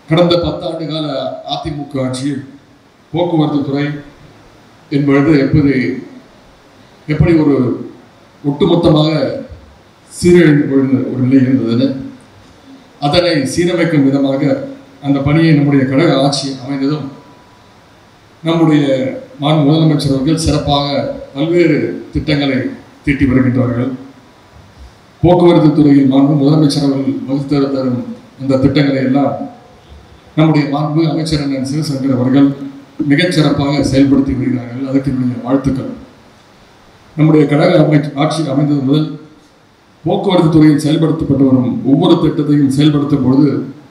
கடந்த பத்தாண்டு கால அதிமுக ஆட்சியில் போக்குவரத்து துறை என்பது எப்படி எப்படி ஒரு ஒட்டுமொத்தமாக சீரழிந்து போயிருந்த ஒரு நிலை இருந்ததுன்னு அதனை சீரமைக்கும் விதமாக அந்த பணியை நம்முடைய கழக ஆட்சி அமைந்ததும் நம்முடைய மாண்பு முதலமைச்சர் அவர்கள் சிறப்பாக பல்வேறு திட்டங்களை தீட்டி வருகின்றார்கள் போக்குவரத்து துறையில் மாண்பு முதலமைச்சர் அவர்கள் வகுத்து தரும் இந்த திட்டங்களை எல்லாம் நம்முடைய மாண்பு அமைச்சர் அண்ணன் சிவசங்கர் அவர்கள் மிகச் சிறப்பாக செயல்படுத்தி வருகிறார்கள் அதற்கு என்னுடைய வாழ்த்துக்கள் நம்முடைய கழக அமை ஆட்சி அமைந்தது முதல் போக்குவரத்து துறையில் செயல்படுத்தப்பட்டு வரும் ஒவ்வொரு திட்டத்தையும் செயல்படுத்தும் பொழுது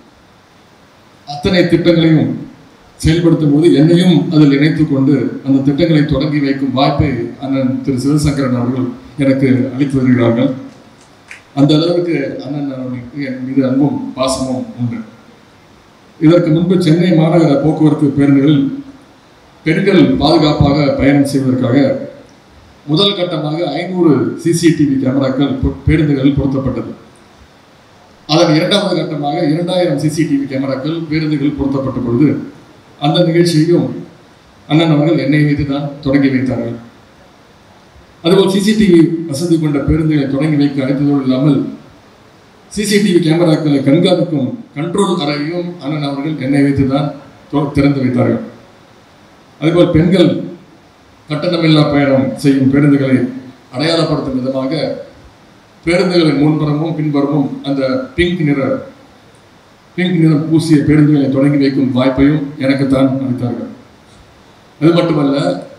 அத்தனை திட்டங்களையும் செயல்படுத்தும் போது என்னையும் அதில் இணைத்துக் கொண்டு அந்த திட்டங்களை தொடங்கி வைக்கும் வாய்ப்பை அண்ணன் திரு சிவசங்கரன் அவர்கள் எனக்கு அளித்து வருகிறார்கள் அந்த அளவுக்கு அண்ணன் அவர்களுக்கு என் மீது அன்பும் பாசமும் உண்டு இதற்கு முன்பு சென்னை மாநகர போக்குவரத்து பேருந்துகளில் பெண்கள் பாதுகாப்பாக பயணம் செய்வதற்காக முதல் கட்டமாக ஐநூறு சிசிடிவி கேமராக்கள் பொ- பேருந்துகளில் பொருத்தப்பட்டது அதன் இரண்டாவது கட்டமாக இரண்டாயிரம் சிசிடிவி கேமராக்கள் பேருந்துகளில் பொருத்தப்பட்ட பொழுது அந்த நிகழ்ச்சியையும் அண்ணன் அவர்கள் என்னை வைத்து தான் தொடங்கி வைத்தார்கள் அதுபோல் சிசிடிவி வசதி கொண்ட பேருந்துகளை தொடங்கி வைக்க அழைத்ததோடு இல்லாமல் சிசிடிவி கேமராக்களை கண்காணிக்கும் கண்ட்ரோல் அறையையும் அண்ணன் அவர்கள் என்னை வைத்து தான் தொ- திறந்து வைத்தார்கள் அதுபோல் பெண்கள் கட்டணமில்லா பயணம் செய்யும் பேருந்துகளை அடையாளப்படுத்தும் விதமாக பேருந்துகளின் முன்புறமும் பின்புறமும் அந்த பிங்க் நிற பிங்க் நிறம் பூசிய பேருந்துகளை தொடங்கி வைக்கும் வாய்ப்பையும் எனக்குத்தான் அளித்தார்கள் அது மட்டுமல்ல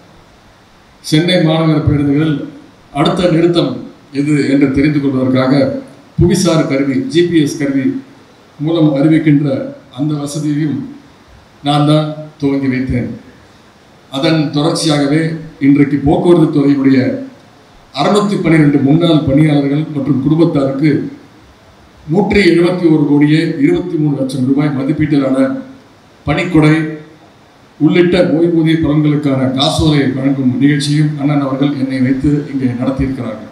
சென்னை மாநகர பேருந்துகள் அடுத்த நிறுத்தம் எது என்று தெரிந்து கொள்வதற்காக புவிசார் கருவி ஜிபிஎஸ் கருவி மூலம் அறிவிக்கின்ற அந்த வசதியையும் நான் தான் துவங்கி வைத்தேன் அதன் தொடர்ச்சியாகவே இன்றைக்கு போக்குவரத்து துறையினுடைய அறுநூத்தி பன்னிரெண்டு முன்னாள் பணியாளர்கள் மற்றும் குடும்பத்தாருக்கு நூற்றி எழுபத்தி ஒரு கோடியே இருபத்தி மூணு லட்சம் ரூபாய் மதிப்பீட்டிலான பணிக்கொடை உள்ளிட்ட ஓய்வூதிய பலன்களுக்கான காசோலை வழங்கும் நிகழ்ச்சியும் அண்ணன் அவர்கள் என்னை வைத்து இங்கே நடத்தியிருக்கிறார்கள்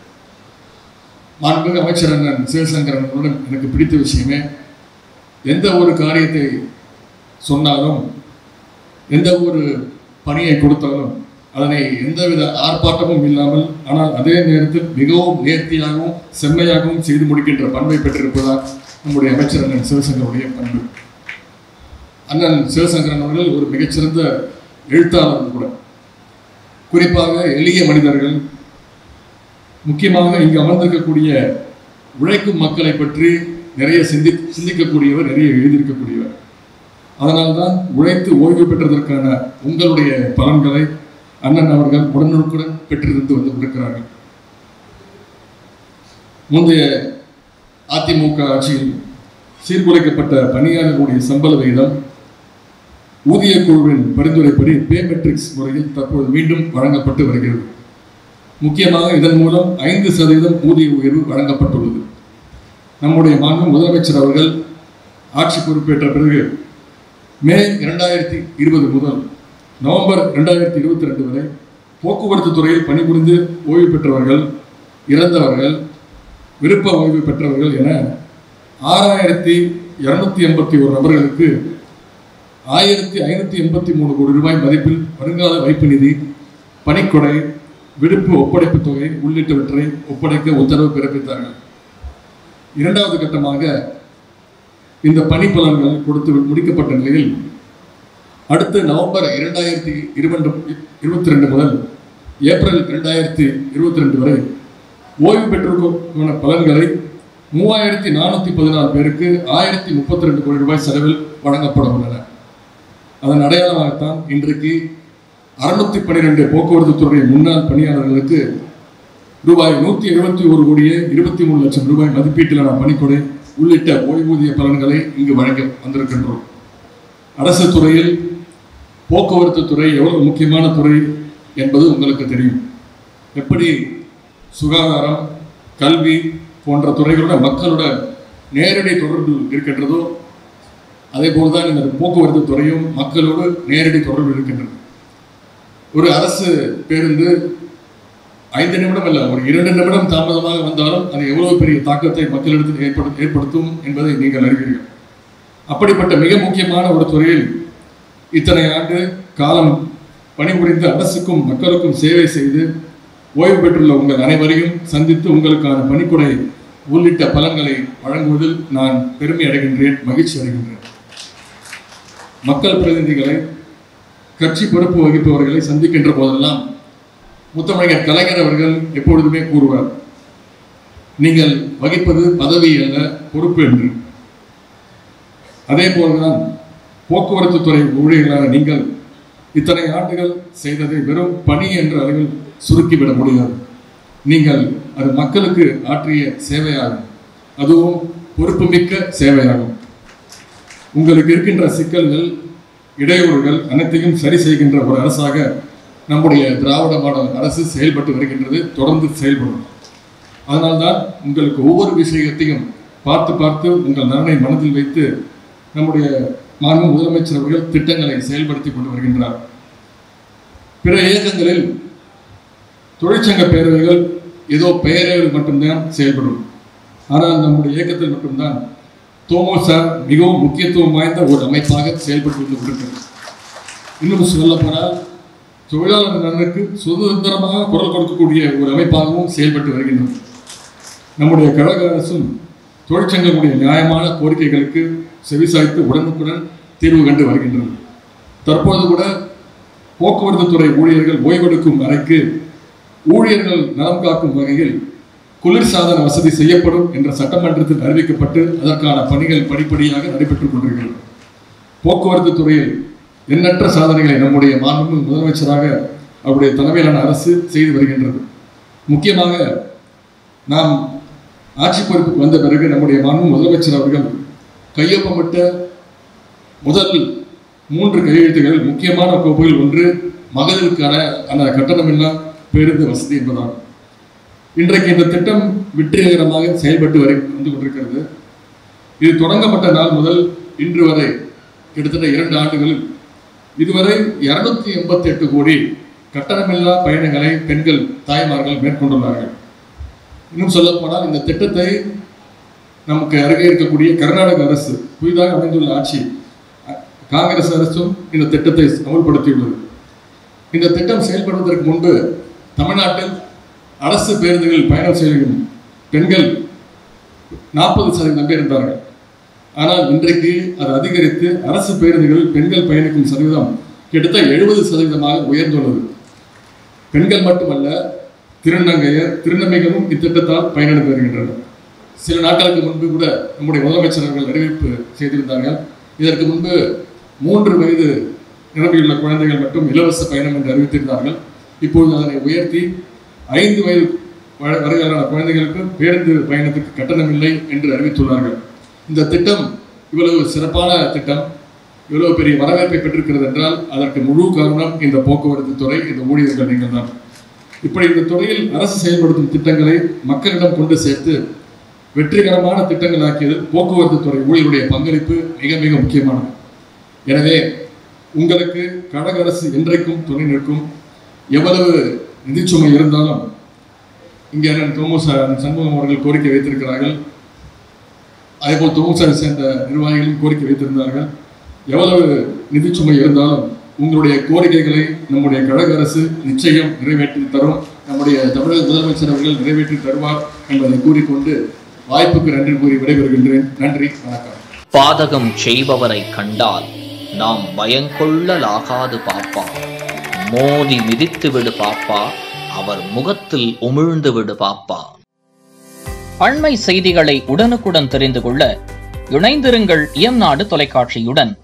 மாண்புமிகு அமைச்சர் அண்ணன் சிவசங்கரன் அவர்களுடன் எனக்கு பிடித்த விஷயமே எந்த ஒரு காரியத்தை சொன்னாலும் எந்த ஒரு பணியை கொடுத்தாலும் அதனை எந்தவித ஆர்ப்பாட்டமும் இல்லாமல் ஆனால் அதே நேரத்தில் மிகவும் நேர்த்தியாகவும் செம்மையாகவும் செய்து முடிக்கின்ற பண்பை பெற்றிருப்பதால் நம்முடைய அமைச்சர் அண்ணன் சிவசங்கருடைய பண்பு அண்ணன் சிவசங்கரன் அவர்கள் ஒரு மிகச்சிறந்த எழுத்தாளர் கூட குறிப்பாக எளிய மனிதர்கள் முக்கியமாக இங்கு அமர்ந்திருக்கக்கூடிய உழைக்கும் மக்களை பற்றி நிறைய சிந்தி சிந்திக்கக்கூடியவர் நிறைய எழுதியிருக்கக்கூடியவர் அதனால்தான் உழைத்து ஓய்வு பெற்றதற்கான உங்களுடைய பலன்களை அண்ணன் அவர்கள் உடனுக்குடன் பெற்றிருந்து வந்து கொண்டிருக்கிறார்கள் முந்தைய அதிமுக ஆட்சியில் சீர்குலைக்கப்பட்ட பணியாளர்களுடைய சம்பள விகிதம் ஊதிய குழுவின் பரிந்துரைப்படி பே மெட்ரிக்ஸ் முறையில் தற்போது மீண்டும் வழங்கப்பட்டு வருகிறது முக்கியமாக இதன் மூலம் ஐந்து சதவீதம் ஊதிய உயர்வு வழங்கப்பட்டுள்ளது நம்முடைய மாண்பு முதலமைச்சர் அவர்கள் ஆட்சி பொறுப்பேற்ற பிறகு மே இரண்டாயிரத்தி இருபது முதல் நவம்பர் இரண்டாயிரத்தி இருபத்தி ரெண்டு வரை போக்குவரத்து துறையில் பணிபுரிந்து ஓய்வு பெற்றவர்கள் இறந்தவர்கள் விருப்ப ஓய்வு பெற்றவர்கள் என ஆறாயிரத்தி இருநூத்தி எண்பத்தி ஒரு நபர்களுக்கு ஆயிரத்தி ஐநூத்தி எண்பத்தி மூணு கோடி ரூபாய் மதிப்பில் வருங்கால வைப்பு நிதி பணிக்கொடை விடுப்பு ஒப்படைப்பு தொகை உள்ளிட்டவற்றை ஒப்படைக்க உத்தரவு பிறப்பித்தார்கள் இரண்டாவது கட்டமாக இந்த பணி பலன்கள் கொடுத்து முடிக்கப்பட்ட நிலையில் அடுத்த நவம்பர் இரண்டாயிரத்தி இருபது இருபத்தி ரெண்டு முதல் ஏப்ரல் இரண்டாயிரத்தி இருபத்தி ரெண்டு வரை ஓய்வு பெற்றோருக்கான பலன்களை மூவாயிரத்தி நானூற்றி பதினாறு பேருக்கு ஆயிரத்தி முப்பத்தி ரெண்டு கோடி ரூபாய் செலவில் வழங்கப்பட உள்ளன அதன் அடையாளமாகத்தான் இன்றைக்கு அறுநூத்தி பன்னிரெண்டு போக்குவரத்து துறை முன்னாள் பணியாளர்களுக்கு ரூபாய் நூற்றி எழுபத்தி ஒரு கோடியே இருபத்தி மூணு லட்சம் ரூபாய் மதிப்பீட்டிலான பணிக்கொடை உள்ளிட்ட ஓய்வூதிய பலன்களை இங்கு வழங்க வந்திருக்கின்றோம் அரசு துறையில் போக்குவரத்து துறை எவ்வளவு முக்கியமான துறை என்பது உங்களுக்கு தெரியும் எப்படி சுகாதாரம் கல்வி போன்ற துறைகளோட மக்களோட நேரடி தொடர்பு இருக்கின்றதோ அதே போல்தான் இந்த போக்குவரத்து துறையும் மக்களோடு நேரடி தொடர்பு இருக்கின்றது ஒரு அரசு பேருந்து ஐந்து நிமிடம் அல்ல ஒரு இரண்டு நிமிடம் தாமதமாக வந்தாலும் அது எவ்வளவு பெரிய தாக்கத்தை மக்களிடத்தில் ஏற்படு ஏற்படுத்தும் என்பதை நீங்கள் அறிவீர்கள் அப்படிப்பட்ட மிக முக்கியமான ஒரு துறையில் இத்தனை ஆண்டு காலம் பணிபுரிந்து அரசுக்கும் மக்களுக்கும் சேவை செய்து ஓய்வு பெற்றுள்ள உங்கள் அனைவரையும் சந்தித்து உங்களுக்கான பணிக்குறை உள்ளிட்ட பலன்களை வழங்குவதில் நான் பெருமை அடைகின்றேன் மகிழ்ச்சி அடைகின்றேன் மக்கள் பிரதிநிதிகளை கட்சி பொறுப்பு வகிப்பவர்களை சந்திக்கின்ற போதெல்லாம் முத்தமிழர் கலைஞர் அவர்கள் எப்பொழுதுமே கூறுவார் நீங்கள் வகிப்பது பதவி அல்ல பொறுப்பு என்று அதே போல்தான் போக்குவரத்து துறை ஊழியர்களான நீங்கள் இத்தனை ஆண்டுகள் செய்ததை வெறும் பணி என்ற அளவில் சுருக்கிவிட முடியாது நீங்கள் அது மக்களுக்கு ஆற்றிய சேவையாகும் அதுவும் பொறுப்புமிக்க சேவையாகும் உங்களுக்கு இருக்கின்ற சிக்கல்கள் இடையூறுகள் அனைத்தையும் சரி செய்கின்ற ஒரு அரசாக நம்முடைய திராவிட மாடல் அரசு செயல்பட்டு வருகின்றது தொடர்ந்து செயல்படும் அதனால்தான் உங்களுக்கு ஒவ்வொரு விஷயத்தையும் பார்த்து பார்த்து உங்கள் நலனை மனதில் வைத்து நம்முடைய மாண்பு முதலமைச்சர் அவர்கள் திட்டங்களை செயல்படுத்தி கொண்டு வருகின்றார் பிற இயக்கங்களில் தொழிற்சங்க பேரவைகள் ஏதோ பெயர்கள் மட்டும்தான் செயல்படும் ஆனால் நம்முடைய இயக்கத்தில் மட்டும்தான் தோமோசா மிகவும் முக்கியத்துவம் வாய்ந்த ஒரு அமைப்பாக செயல்பட்டு வந்து கொண்டிருக்கிறது இன்னும் சொல்ல போனால் தொழிலாளர் நலனுக்கு சுதந்திரமாக குரல் கொடுக்கக்கூடிய ஒரு அமைப்பாகவும் செயல்பட்டு வருகின்றது நம்முடைய கழக அரசும் தொழிற்சங்கங்களுடைய நியாயமான கோரிக்கைகளுக்கு செவிசாய்த்து உடனுக்குடன் தீர்வு கண்டு வருகின்றது தற்போது கூட போக்குவரத்து துறை ஊழியர்கள் ஓய்வெடுக்கும் அறைக்கு ஊழியர்கள் நலம் காக்கும் வகையில் குளிர்சாதன வசதி செய்யப்படும் என்ற சட்டமன்றத்தில் அறிவிக்கப்பட்டு அதற்கான பணிகள் படிப்படியாக நடைபெற்றுக் கொண்டிருக்கிறது போக்குவரத்து துறையில் எண்ணற்ற சாதனைகளை நம்முடைய மாண்பு முதலமைச்சராக அவருடைய தலைமையிலான அரசு செய்து வருகின்றது முக்கியமாக நாம் ஆட்சி பொறுப்புக்கு வந்த பிறகு நம்முடைய மாண்பு முதலமைச்சர் அவர்கள் கையொப்பமிட்ட முதல் மூன்று கையெழுத்துகள் முக்கியமான கோப்புகள் ஒன்று மகளிருக்கான அந்த கட்டணமில்லா பேருந்து வசதி என்பதாகும் இன்றைக்கு இந்த திட்டம் வெற்றிகரமாக செயல்பட்டு வரை வந்து கொண்டிருக்கிறது இது தொடங்கப்பட்ட நாள் முதல் இன்று வரை கிட்டத்தட்ட இரண்டு ஆண்டுகளில் இதுவரை இருநூத்தி எண்பத்தி எட்டு கோடி கட்டணமில்லா பயணங்களை பெண்கள் தாய்மார்கள் மேற்கொண்டுள்ளார்கள் இன்னும் சொல்ல போனால் இந்த திட்டத்தை நமக்கு அருகே இருக்கக்கூடிய கர்நாடக அரசு புதிதாக அமைந்துள்ள ஆட்சி அ- காங்கிரஸ் அரசும் இந்த திட்டத்தை அமல்படுத்தியுள்ளது இந்த திட்டம் செயல்படுவதற்கு முன்பு தமிழ்நாட்டில் அரசு பேருந்துகளில் பயணம் செய்யும் பெண்கள் நாற்பது சதவீதம் பேர் இருந்தார்கள் ஆனால் இன்றைக்கு அது அதிகரித்து அரசு பேருந்துகளில் பெண்கள் பயணிக்கும் சதவீதம் கிட்டத்தட்ட எழுபது சதவீதமாக உயர்ந்துள்ளது பெண்கள் மட்டுமல்ல திருநங்கையர் திருநங்கைகளும் இத்திட்டத்தால் பயனடைந்து வருகின்றனர் சில நாட்களுக்கு முன்பு கூட நம்முடைய முதலமைச்சர் அவர்கள் அறிவிப்பு செய்திருந்தார்கள் இதற்கு முன்பு மூன்று வயது நிரம்பியுள்ள குழந்தைகள் மட்டும் இலவச பயணம் என்று அறிவித்திருந்தார்கள் இப்பொழுது அதனை உயர்த்தி ஐந்து வயது வ- வரையிலான குழந்தைகளுக்கு பேருந்து பயணத்துக்கு கட்டணமில்லை என்று அறிவித்துள்ளார்கள் இந்த திட்டம் இவ்வளவு சிறப்பான திட்டம் இவ்வளவு பெரிய வரவேற்பை பெற்றிருக்கிறது என்றால் அதற்கு முழு காரணம் இந்த போக்குவரத்து துறை இந்த ஊழியர்கள் நீங்கள் தான் இப்படி இந்த துறையில் அரசு செயல்படுத்தும் திட்டங்களை மக்களிடம் கொண்டு சேர்த்து வெற்றிகரமான திட்டங்களாக்கியதில் போக்குவரத்து துறை ஊழியருடைய பங்களிப்பு மிக மிக முக்கியமானது எனவே உங்களுக்கு கழக அரசு என்றைக்கும் துணை நிற்கும் எவ்வளவு நிதிச்சுமை இருந்தாலும் இங்கே அண்ணன் தோமஸ் அண்ணன் சண்முகம் அவர்கள் கோரிக்கை வைத்திருக்கிறார்கள் அதேபோல் தொகுசாரை சேர்ந்த நிர்வாகிகளும் கோரிக்கை வைத்திருந்தார்கள் எவ்வளவு நிதிச்சுமை இருந்தாலும் உங்களுடைய கோரிக்கைகளை நம்முடைய கழக அரசு நிச்சயம் நிறைவேற்றி தரும் நம்முடைய தமிழக முதலமைச்சர் அவர்கள் நிறைவேற்றி தருவார் என்பதை கூறிக்கொண்டு வாய்ப்புக்கு நன்றி கூறி விடைபெறுகின்றேன் நன்றி வணக்கம் பாதகம் செய்பவரை கண்டால் நாம் பயங்கொள்ளலாகாது பாப்பா மோதி மிதித்து விடு பாப்பா அவர் முகத்தில் உமிழ்ந்து விடு பாப்பா அண்மை செய்திகளை உடனுக்குடன் தெரிந்து கொள்ள இணைந்திருங்கள் இயம்நாடு தொலைக்காட்சியுடன்